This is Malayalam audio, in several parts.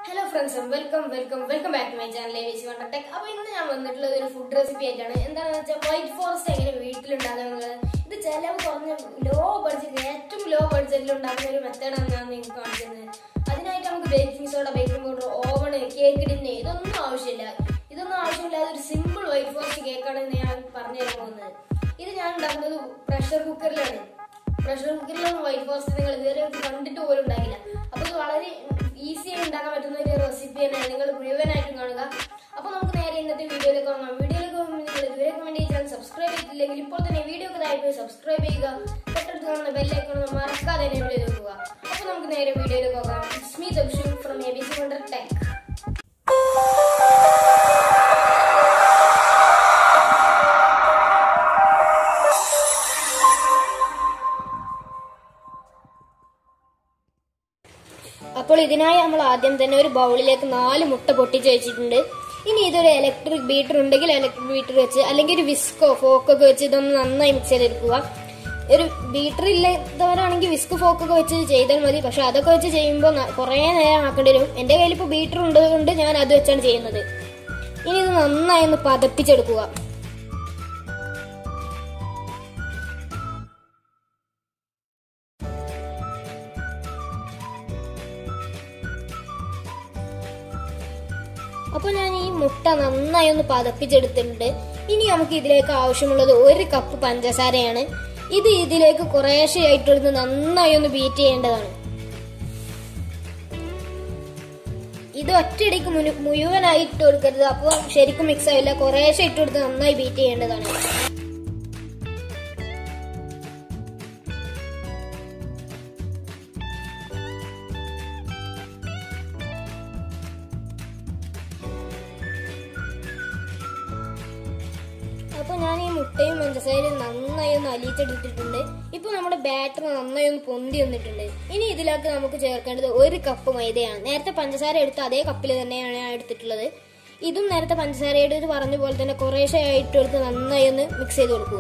Hello friends welcome welcome welcome back to my channel A B C wonder tech അപ്പൊ ഇന്ന് ഞാൻ വന്നിട്ടുള്ളത് ഒരു ഫുഡ് റെസിപ്പി ആയിട്ടാണ് എന്താണെന്ന് വെച്ചാൽ വൈറ്റ് ഫോറസ്റ്റ് എങ്ങനെ വീട്ടിലുണ്ടാകുന്നത് ഇത് ചെലവ് കുറഞ്ഞ ലോ ബഡ്ജറ്റ് ഏറ്റവും ലോ ബഡ്ജറ്റിൽ ഉണ്ടാക്കുന്ന ഒരു മെത്തേഡാണ് ഞാൻ നിങ്ങൾക്ക് കാണിക്കുന്നത് അതിനായിട്ട് നമുക്ക് baking soda baking powder oven cake tin ഇതൊന്നും ആവശ്യമില്ല ഇതൊന്നും ആവശ്യമില്ലാതെ ഒരു സിമ്പിൾ വൈറ്റ് ഫോറസ്റ്റ് കേക്കാണ് ഇന്ന് ഞാൻ പറഞ്ഞു തരാൻ പോകുന്നത് ഇത് ഞാൻ ഉണ്ടാക്കുന്നത് പ്രഷർ കുക്കറിലാണ് പ്രഷർ കുക്കറിലൊന്നും വൈറ്റ് ഫോറസ്റ്റ് നിങ്ങൾ ഇതുവരെ കണ്ടിട്ട് പോലും ഉണ്ടാക്കില്ല അപ്പൊ ഇത് വളരെ ഈസി ആയി ഉണ്ടാക്കാൻ പറ്റുന്ന ഒരു റെസിപ്പി തന്നെയാണ് നിങ്ങൾ മുഴുവനായിട്ടും കാണുക അപ്പൊ നമുക്ക് നേരെ ഇന്നത്തെ വീഡിയോയിലേക്ക് വാങ്ങാം വീഡിയോയിലേക്ക് പോകുമ്പോൾ നിങ്ങൾ ഇതുവരെ വേണ്ടി ചാനൽ സബ്സ്ക്രൈബ് ചെയ്തിട്ടില്ലെങ്കിൽ ഇപ്പോൾ തന്നെ വീഡിയോക്ക് താഴെ പോയി സബ്സ്ക്രൈബ് ചെയ്യുക തൊട്ടടുത്ത് കാണുന്ന ബെല്ലൈക്കൺ മറക്കാതെ തന്നെ വീഡിയോ നോക്കുക അപ്പൊ നമുക്ക് നേരെ വീഡിയോയിലേക്ക് പോകാം it's me Dakshu from A B C wonder tech അപ്പോൾ ഇതിനായി നമ്മൾ ആദ്യം തന്നെ ഒരു ബൗളിലേക്ക് നാല് മുട്ട പൊട്ടിച്ച് വെച്ചിട്ടുണ്ട് ഇനി ഇതൊരു ഇലക്ട്രിക് ബീറ്റർ ഉണ്ടെങ്കിൽ ഇലക്ട്രിക് ബീറ്റർ വെച്ച് അല്ലെങ്കിൽ ഒരു വിസ്കോ ഫോക്കൊക്കെ വെച്ച് ഇതൊന്ന് നന്നായി മിക്സ് ചെയ്തെടുക്കുക ഒരു ബീറ്റർ ഇല്ലാത്തവരാണെങ്കിൽ വിസ്ക് ഫോക്കൊക്കെ വെച്ച് ചെയ്താൽ മതി പക്ഷെ അതൊക്കെ വെച്ച് ചെയ്യുമ്പോൾ ന- കുറേ നേരം ആക്കേണ്ടി വരും എൻ്റെ കയ്യിൽ ഇപ്പോൾ ബീറ്റർ ഉള്ളതുകൊണ്ട് ഞാൻ അത് വെച്ചാണ് ചെയ്യുന്നത് ഇനി ഇത് നന്നായി ഒന്ന് പതപ്പിച്ചെടുക്കുക അപ്പോൾ ഞാൻ ഈ മുട്ട നന്നായി ഒന്ന് പതപ്പിച്ചെടുത്തിട്ടുണ്ട് ഇനി നമുക്ക് ഇതിലേക്ക് ആവശ്യമുള്ളത് ഒരു കപ്പ് പഞ്ചസാരയാണ് ഇത് ഇതിലേക്ക് കുറേശ്ശെ ആയിട്ടെടുത്ത് നന്നായി ഒന്ന് ബീറ്റ് ചെയ്യേണ്ടതാണ് ഇത് ഒറ്റയടിക്ക് മുഴു- മുഴുവനായി ഇട്ട് കൊടുക്കരുത് അപ്പോൾ ശരിക്കും മിക്സ് ആവില്ല കുറേശ്ശെ ഇട്ട് കൊടുത്ത് നന്നായി ബീറ്റ് ചെയ്യേണ്ടതാണ് അപ്പൊ ഞാൻ ഈ മുട്ടയും പഞ്ചസാരയും നന്നായി ഒന്ന് അലിയിച്ചെടുത്തിട്ടുണ്ട് ഇപ്പൊ നമ്മുടെ ബാറ്റർ നന്നായി ഒന്ന് പൊന്തി വന്നിട്ടുണ്ട് ഇനി ഇതിലേക്ക് നമുക്ക് ചേർക്കേണ്ടത് ഒരു കപ്പ് മൈദയാണ് നേരത്തെ പഞ്ചസാര എടുത്ത അതേ കപ്പിൽ തന്നെയാണ് ഞാൻ എടുത്തിട്ടുള്ളത് ഇതും നേരത്തെ പഞ്ചസാരയുടെ ഇത് പറഞ്ഞ പോലെ തന്നെ കുറേശ്ശെ ആയിട്ട് എടുത്ത് നന്നായി ഒന്ന് മിക്സ് ചെയ്ത് കൊടുക്കുക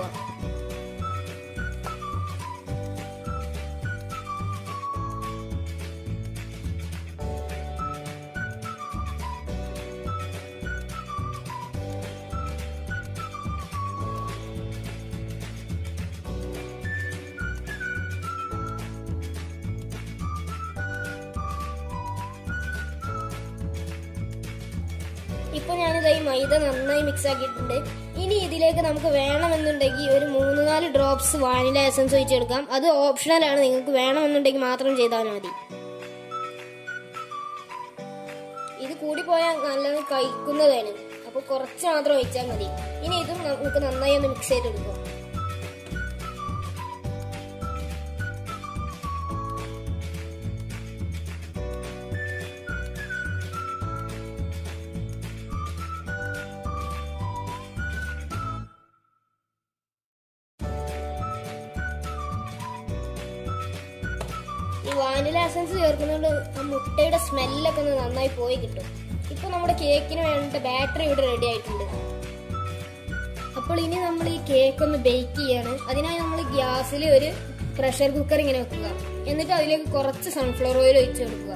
ഇപ്പൊ ഞാനിത് ഈ മൈദ നന്നായി മിക്സ് ആക്കിയിട്ടുണ്ട് ഇനി ഇതിലേക്ക് നമുക്ക് വേണമെന്നുണ്ടെങ്കിൽ ഒരു മൂന്ന് നാല് ഡ്രോപ്സ് വാനില എസൻസ് ഒഴിച്ചെടുക്കാം അത് ഓപ്ഷണൽ ആണ് നിങ്ങൾക്ക് വേണമെന്നുണ്ടെങ്കിൽ മാത്രം ചെയ്താൽ മതി ഇത് കൂടിപ്പോയാൽ നല്ലത് കഴിക്കുന്നതാണ് അപ്പൊ കുറച്ച് മാത്രം ഒഴിച്ചാൽ മതി ഇനി ഇതും നമുക്ക് നന്നായി ഒന്ന് മിക്സ് ചെയ്തെടുക്കാം ഈ വാനില എസൻസ് ചേർക്കുന്നതുകൊണ്ട് ആ മുട്ടയുടെ സ്മെല്ലൊക്കെ ഒന്ന് നന്നായി പോയി കിട്ടും ഇപ്പൊ നമ്മുടെ കേക്കിന് വേണ്ട ബാറ്ററി ഇവിടെ റെഡി ആയിട്ടുണ്ട് അപ്പോൾ ഇനി നമ്മൾ ഈ കേക്ക് ഒന്ന് ബേക്ക് ചെയ്യാണ് അതിനായി നമ്മൾ ഗ്യാസിൽ ഒരു പ്രഷർ കുക്കർ ഇങ്ങനെ വെക്കുക എന്നിട്ട് അതിലേക്ക് കുറച്ച് സൺഫ്ലവർ ഓയിൽ ഒഴിച്ചു കൊടുക്കുക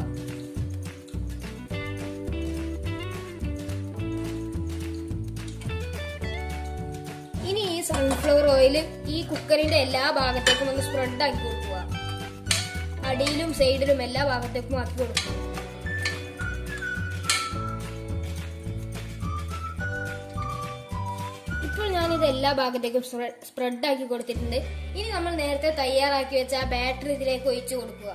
ഇനി ഈ സൺഫ്ലവർ ഓയിൽ ഈ കുക്കറിന്റെ എല്ലാ ഭാഗത്തേക്കും ഒന്ന് സ്പ്രെഡ് ആക്കി കൊടുക്കുക അടിയിലും സൈഡിലും എല്ലാ ഭാഗത്തേക്കും ആക്കി കൊടുക്കും ഇപ്പോൾ ഞാനിത് എല്ലാ ഭാഗത്തേക്കും സ്പ്രെഡ് ആക്കി കൊടുത്തിട്ടുണ്ട് ഇനി നമ്മൾ നേരത്തെ തയ്യാറാക്കി വെച്ച ആ ബാറ്ററി ഇതിലേക്ക് ഒഴിച്ചു കൊടുക്കുക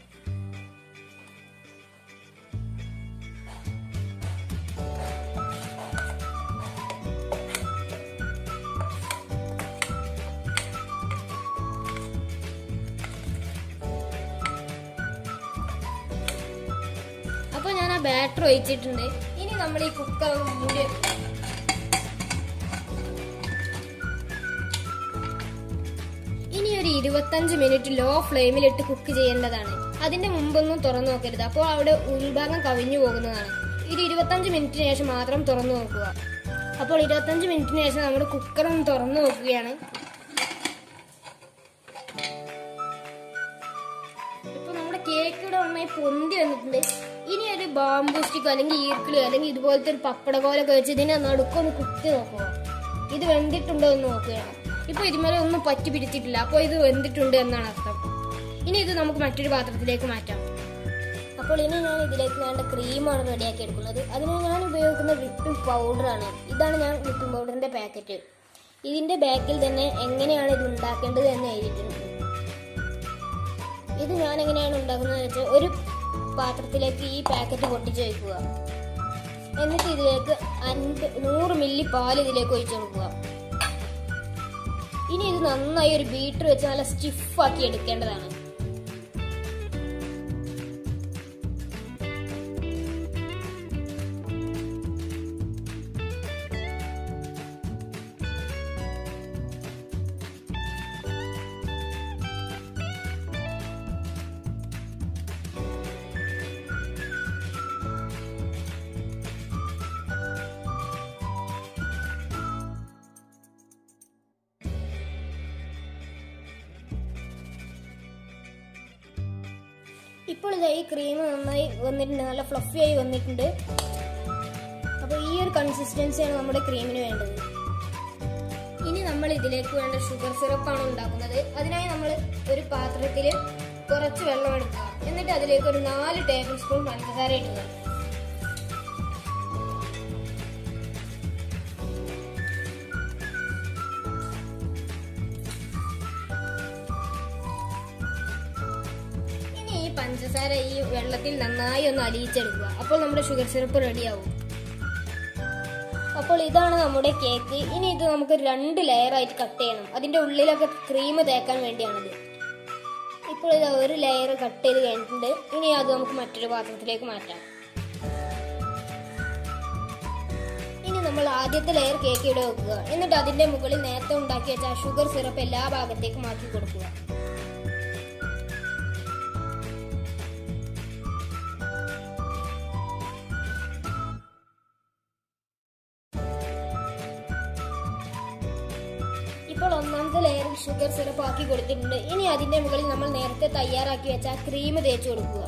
അപ്പൊ ഞാൻ ആ ബാറ്റർ ഒഴിച്ചിട്ടുണ്ട് ഇനി നമ്മൾ ഈ കുക്കർ ഒന്ന് മൂടി വെക്കാം. ഇനി ഒരു ഇരുപത്തഞ്ച് മിനിറ്റ് ലോ ഫ്ലെയിമിലിട്ട് കുക്ക് ചെയ്യേണ്ടതാണ് അതിന്റെ മുമ്പൊന്നും തുറന്നു നോക്കരുത് അപ്പോൾ അവിടെ ഉൾഭാഗം കവിഞ്ഞു പോകുന്നതാണ് ഒരു ഇരുപത്തഞ്ച് മിനിറ്റിന് ശേഷം മാത്രം തുറന്നു നോക്കുക അപ്പോൾ ഇരുപത്തഞ്ച് മിനിറ്റിന് ശേഷം നമ്മുടെ കുക്കർ ഒന്ന് തുറന്നു നോക്കുകയാണ് ഇപ്പൊ നമ്മുടെ കേക്ക് ഇവിടെ നന്നായി പൊന്തി വന്നിട്ടുണ്ട് ഇനി ഒരു ബാമ്പു സ്റ്റിക്കോ അല്ലെങ്കിൽ ഈർക്കിളോ അല്ലെങ്കിൽ ഇതുപോലത്തെ ഒരു പപ്പടകോലൊക്കെ വെച്ച് ഇതിനെ നടുക്കൊന്ന് കുത്തി നോക്കുക ഇത് വെന്തിട്ടുണ്ടോ എന്ന് നോക്കുകയാണ് ഇപ്പൊ ഇതുമേലെ ഒന്നും പറ്റി പിടിച്ചിട്ടില്ല അപ്പോൾ ഇത് വെന്തിട്ടുണ്ട് എന്നാണ് അർത്ഥം ഇനി ഇത് നമുക്ക് മറ്റൊരു പാത്രത്തിലേക്ക് മാറ്റാം അപ്പോൾ ഇനി ഞാൻ ഇതിലേക്ക് വേണ്ട ക്രീമാണ് റെഡിയാക്കി എടുക്കുന്നത് അതിന് ഞാൻ ഉപയോഗിക്കുന്ന വിപ്പിംഗ് പൗഡറാണ് ഇതാണ് ഞാൻ വിപ്പിംഗ് പൗഡറിന്റെ പാക്കറ്റ് ഇതിന്റെ ബാക്കിൽ തന്നെ എങ്ങനെയാണ് ഇത് ഉണ്ടാക്കേണ്ടത് എന്ന് എഴുതിയിട്ടുണ്ട് ഇത് ഞാൻ എങ്ങനെയാണ് ഉണ്ടാക്കുന്നത് വെച്ചാൽ ഒരു പാത്രത്തിലേക്ക് ഈ പാക്കറ്റ് പൊട്ടിച്ച് വയ്ക്കുക എന്നിട്ട് ഇതിലേക്ക് അൻപത് നൂറ് മില്ലി പാൽ ഇതിലേക്ക് ഒഴിച്ചു കൊടുക്കുക ഇനി ഇത് നന്നായി ഒരു ബീറ്റർ വെച്ച് നല്ല സ്റ്റിഫാക്കി എടുക്കേണ്ടതാണ് ഇപ്പോൾ ഇതാ ഈ ക്രീം നന്നായി വന്നിട്ടുണ്ട് നല്ല ഫ്ലഫി ആയി വന്നിട്ടുണ്ട് അപ്പോൾ ഈ ഒരു കൺസിസ്റ്റൻസിയാണ് നമ്മുടെ ക്രീമിന് വേണ്ടത് ഇനി നമ്മൾ ഇതിലേക്ക് വേണ്ട ഷുഗർ സിറപ്പാണ് ഉണ്ടാക്കുന്നത് അതിനായി നമ്മൾ ഒരു പാത്രത്തിൽ കുറച്ച് വെള്ളം എടുക്കുക എന്നിട്ട് അതിലേക്ക് ഒരു നാല് ടേബിൾ സ്പൂൺ പഞ്ചസാര ഇടുക ഇനി ഈ പഞ്ചസാര ഈ വെള്ളത്തിൽ നന്നായി ഒന്ന് അലിയിച്ചെടുക്കുക അപ്പോൾ നമ്മുടെ ഷുഗർ സിറപ്പ് റെഡിയാവും അപ്പോൾ ഇതാണ് നമ്മുടെ കേക്ക് ഇനി ഇത് നമുക്ക് രണ്ട് ലെയർ ആയിട്ട് കട്ട് ചെയ്യണം അതിന്റെ ഉള്ളിലൊക്കെ ക്രീം തേക്കാൻ വേണ്ടിയാണത് ഇപ്പോൾ ഇത് ഒരു ലെയർ കട്ട് ചെയ്ത് കഴിഞ്ഞിട്ടുണ്ട് ഇനി അത് നമുക്ക് മറ്റൊരു പാത്രത്തിലേക്ക് മാറ്റാം ഇനി നമ്മൾ ആദ്യത്തെ ലെയർ കേക്ക് ഇവിടെ വെക്കുക എന്നിട്ട് അതിന്റെ മുകളിൽ നേരത്തെ ഉണ്ടാക്കി വെച്ച ആ ഷുഗർ സിറപ്പ് എല്ലാ ഭാഗത്തേക്കും ആക്കി കൊടുക്കുക ഇപ്പോൾ ഒന്നാമത്തെ ലെയറിൽ ഷുഗർ സിറപ്പ് ആക്കി കൊടുത്തിട്ടുണ്ട് ഇനി അതിന്റെ മുകളിൽ നമ്മൾ നേരത്തെ തയ്യാറാക്കി വെച്ച ക്രീം തേച്ച് കൊടുക്കുക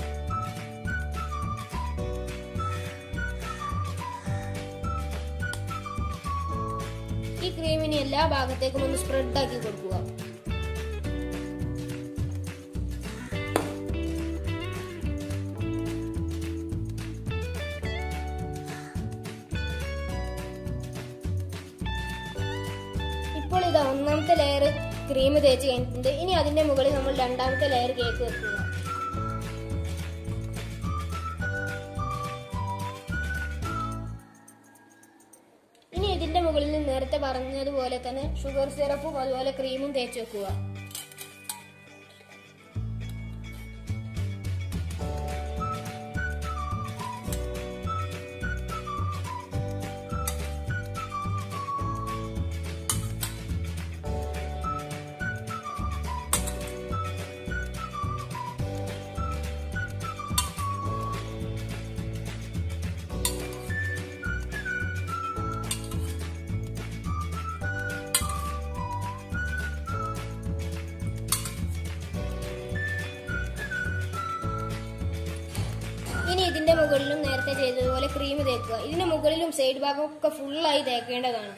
ഈ ക്രീമിന് എല്ലാ ഭാഗത്തേക്കും ഒന്ന് സ്പ്രെഡ് ആക്കി കൊടുക്കുക ഇപ്പോൾ ഇതാ ഒന്നാമത്തെ ലെയർ ക്രീം തേച്ച് കഴിഞ്ഞിട്ടുണ്ട് ഇനി അതിന്റെ മുകളിൽ നമ്മൾ രണ്ടാമത്തെ ലെയർ കേക്ക് വെക്കുക ഇനി ഇതിന്റെ മുകളിൽ നേരത്തെ പറഞ്ഞതുപോലെ തന്നെ ഷുഗർ സിറപ്പും അതുപോലെ ക്രീമും തേച്ച് വെക്കുക ഇനി ഇതിന്റെ മുകളിലും നേരത്തെ ചെയ്തതുപോലെ ക്രീം തേക്കുക ഇതിന്റെ മുകളിലും സൈഡ് ഭാഗം ഒക്കെ ഫുള്ളായി തേക്കേണ്ടതാണ്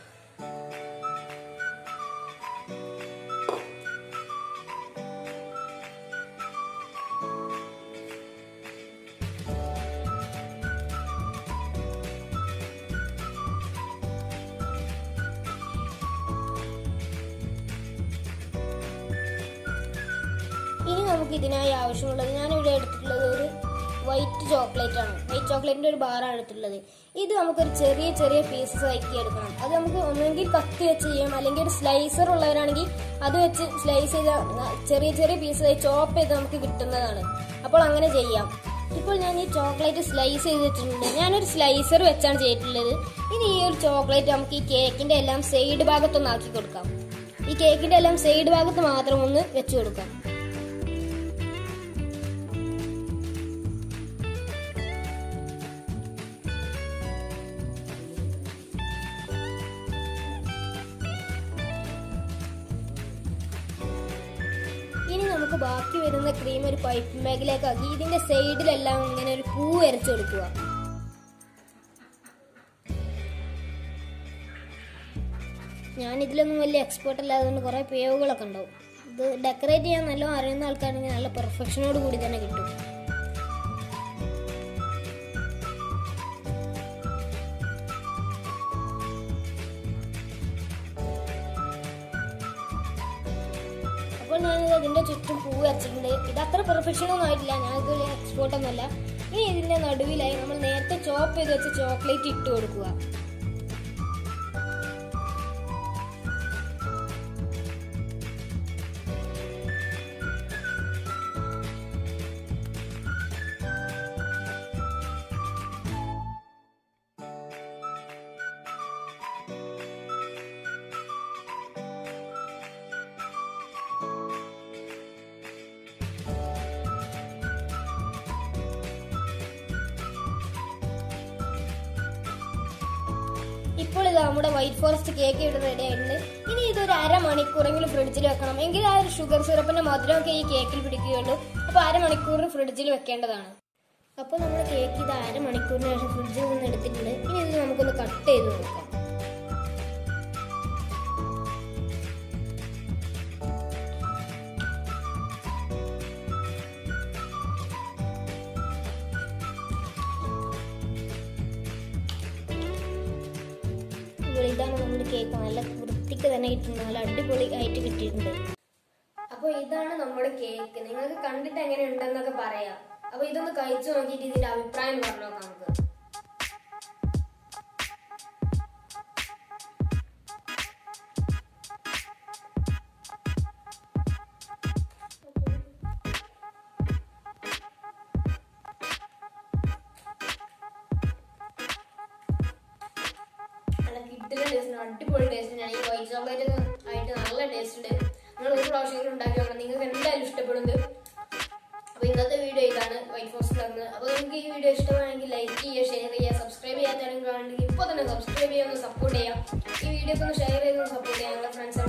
ഇനി നമുക്ക് ഇതിനായി ആവശ്യമുള്ളത് ഞാനിവിടെ എടുത്തിട്ടുള്ളത് ഒരു വൈറ്റ് ചോക്ലേറ്റ് ആണ് വൈറ്റ് ചോക്ലേറ്റിന്റെ ഒരു ബാറാണ് എടുത്തിട്ടുള്ളത് ഇത് നമുക്കൊരു ചെറിയ ചെറിയ പീസസ് ആക്കി എടുക്കണം അത് നമുക്ക് ഒന്നെങ്കിൽ കത്തി വെച്ച് ചെയ്യാം അല്ലെങ്കിൽ ഒരു സ്ലൈസർ ഉള്ളവരാണെങ്കിൽ അത് വെച്ച് സ്ലൈസ് ചെയ്ത ചെറിയ ചെറിയ പീസസ് ചോപ്പ് ചെയ്ത് നമുക്ക് കിട്ടുന്നതാണ് അപ്പോൾ അങ്ങനെ ചെയ്യാം ഇപ്പോൾ ഞാൻ ഈ ചോക്ലേറ്റ് സ്ലൈസ് ചെയ്തിട്ടുണ്ട് ഞാനൊരു സ്ലൈസർ വെച്ചാണ് ചെയ്തിട്ടുള്ളത് ഇനി ഈ ഒരു ചോക്ലേറ്റ് നമുക്ക് ഈ കേക്കിന്റെ എല്ലാം സൈഡ് ഭാഗത്തൊന്ന് ആക്കി കൊടുക്കാം ഈ കേക്കിന്റെ എല്ലാം സൈഡ് ഭാഗത്ത് മാത്രം ഒന്ന് വെച്ചു കൊടുക്കാം ഇനി നമുക്ക് നമുക്ക് ബാക്കി വരുന്ന ക്രീം ഒരു പൈപ്പ് ബാഗിലേക്ക് ആക്കി ഇതിന്റെ സൈഡിലെല്ലാം ഇങ്ങനെ ഒരു പൂ വരച്ചു കൊടുക്കുക ഞാൻ ഇതിലൊന്നും വലിയ എക്സ്പേർട്ട് അല്ലാത്തതുകൊണ്ട് കുറേ പേവുകളൊക്കെ ഉണ്ടാവും ഇത് ഡെക്കറേറ്റ് ചെയ്യാൻ നല്ല അറിയുന്ന ആൾക്കാണെങ്കിൽ നല്ല പെർഫെക്ഷനോട് കൂടി തന്നെ കിട്ടും അപ്പോൾ ഞാനിത് അതിന്റെ ചുറ്റും പൂ വരച്ചിട്ടുണ്ട് ഇത് അത്ര പെർഫെക്ഷൻ ഒന്നും ആയിട്ടില്ല ഞാനിത് വലിയ എക്സ്പോർട്ട് ഒന്നുമല്ല ഇനി ഇതിന്റെ നടുവിലായി നമ്മൾ നേരത്തെ ചോപ്പ് ചെയ്ത് വെച്ച ചോക്ലേറ്റ് ഇട്ട് കൊടുക്കുക ഇപ്പോൾ ഇത് നമ്മുടെ വൈറ്റ് ഫോറസ്റ്റ് കേക്ക് ഇവിടെ റെഡി ആയിട്ടുണ്ട് ഇനി ഇതൊരു അരമണിക്കൂറെങ്കിലും ഫ്രിഡ്ജിൽ വെക്കണം എങ്കിൽ ആ ഒരു ഷുഗർ സിറപ്പിന്റെ മധുരമൊക്കെ ഈ കേക്കിൽ പിടിക്കുകയുള്ളൂ അപ്പോൾ അരമണിക്കൂർ ഫ്രിഡ്ജിൽ വെക്കേണ്ടതാണ് അപ്പോൾ നമ്മുടെ കേക്ക് ഇത് അരമണിക്കൂറിന് ശേഷം ഫ്രിഡ്ജിൽ നിന്ന് എടുത്തിട്ടുണ്ട് ഇനി ഇത് നമുക്കൊന്ന് കട്ട് ചെയ്ത് നോക്കാം അപ്പോൾ ഇതാണ് നമ്മുടെ കേക്ക് നല്ല വൃത്തിക്ക് തന്നെ കിട്ടുന്നത് നല്ല അടിപൊളി ആയിട്ട് കിട്ടിയിട്ടുണ്ട് അപ്പോൾ ഇതാണ് നമ്മുടെ കേക്ക് നിങ്ങൾക്ക് കണ്ടിട്ട് എങ്ങനെ ഉണ്ടെന്നൊക്കെ പറയാം അപ്പോൾ ഇതൊന്ന് കഴിച്ചു നോക്കിയിട്ട് ഇതിന്റെ അഭിപ്രായം പറഞ്ഞു നോക്കാം നമുക്ക് നല്ല കിട്ടില്ല ടേസ്റ്റ് അടിപൊളി ടേസ്റ്റ് ആണ് ഈ വൈറ്റ് ചോക്ലേറ്റ് ആയിട്ട് നല്ല ടേസ്റ്റ് ഉണ്ട് നിങ്ങൾ ഒരു പ്രാവശ്യം ഉണ്ടാക്കി നോക്കണം നിങ്ങൾക്ക് എന്തായാലും ഇഷ്ടപ്പെടുന്നത് അപ്പോൾ ഇന്നത്തെ വീഡിയോ ഇതാണ് വൈറ്റ് ഫോസ്റ്റ് തന്നത് അപ്പോൾ നിങ്ങൾക്ക് ഈ വീഡിയോ ഇഷ്ടമാണെങ്കിൽ ലൈക്ക് ചെയ്യുക ഷെയർ ചെയ്യുക സബ്സ്ക്രൈബ് ചെയ്യാത്തവരെങ്കിൽ ഇപ്പോൾ തന്നെ സബ്സ്ക്രൈബ് ചെയ്യാൻ സപ്പോർട്ട് ചെയ്യാം ഈ വീഡിയോ ഒന്ന് ഷെയർ ചെയ്ത് സപ്പോർട്ട് ചെയ്യാം നിങ്ങളുടെ ഫ്രണ്ട്സ്